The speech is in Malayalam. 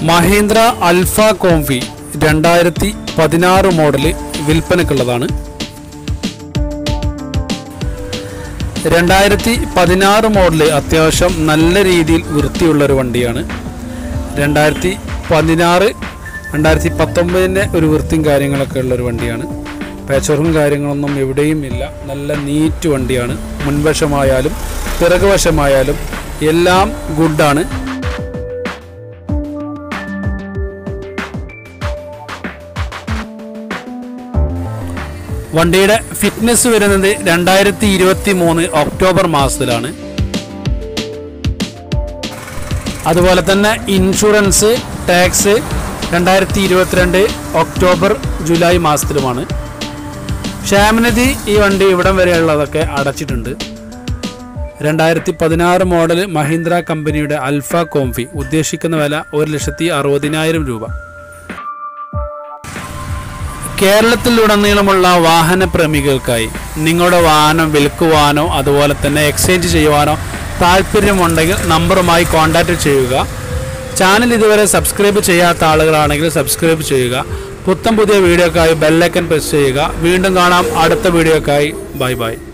മഹീന്ദ്ര അൽഫ കോംഫി രണ്ടായിരത്തി പതിനാറ് മോഡല് വിൽപ്പനക്കുള്ളതാണ് രണ്ടായിരത്തി പതിനാറ് മോഡല് അത്യാവശ്യം നല്ല രീതിയിൽ വൃത്തിയുള്ളൊരു വണ്ടിയാണ് രണ്ടായിരത്തി പതിനാറ് രണ്ടായിരത്തി പത്തൊമ്പതിൻ്റെ ഒരു വൃത്തിയും കാര്യങ്ങളൊക്കെ ഉള്ളൊരു വണ്ടിയാണ് പേച്ചറും കാര്യങ്ങളൊന്നും എവിടെയും ഇല്ല നല്ല നീറ്റ് വണ്ടിയാണ് മുൻവശമായാലും പിറകുവശമായാലും എല്ലാം ഗുഡാണ് വണ്ടിയുടെ ഫിറ്റ്നസ് വരുന്നത് രണ്ടായിരത്തി ഇരുപത്തി മൂന്ന് ഒക്ടോബർ മാസത്തിലാണ് അതുപോലെ തന്നെ ഇൻഷുറൻസ് ടാക്സ് രണ്ടായിരത്തി ഇരുപത്തിരണ്ട് ഒക്ടോബർ ജൂലൈ മാസത്തിലുമാണ് ക്ഷേമനിധി ഈ വണ്ടി ഇവിടം വരെയുള്ളതൊക്കെ അടച്ചിട്ടുണ്ട് രണ്ടായിരത്തി പതിനാറ് മോഡൽ മഹീന്ദ്ര കമ്പനിയുടെ അൽഫ കോംഫി ഉദ്ദേശിക്കുന്ന വില ഒരു ലക്ഷത്തി അറുപതിനായിരം രൂപ കേരളത്തിലുടനീളമുള്ള വാഹന പ്രേമികൾക്കായി നിങ്ങളുടെ വാഹനം വിൽക്കുവാനോ അതുപോലെ തന്നെ എക്സ്ചേഞ്ച് ചെയ്യുവാനോ താല്പര്യമുണ്ടെങ്കിൽ നമ്പറുമായി കോൺടാക്റ്റ് ചെയ്യുക ചാനൽ ഇതുവരെ സബ്സ്ക്രൈബ് ചെയ്യാത്ത ആളുകളാണെങ്കിൽ സബ്സ്ക്രൈബ് ചെയ്യുക പുത്തം പുതിയ വീഡിയോക്കായി ബെല്ലൈക്കൻ പ്രസ് ചെയ്യുക വീണ്ടും കാണാം അടുത്ത വീഡിയോക്കായി ബൈ ബൈ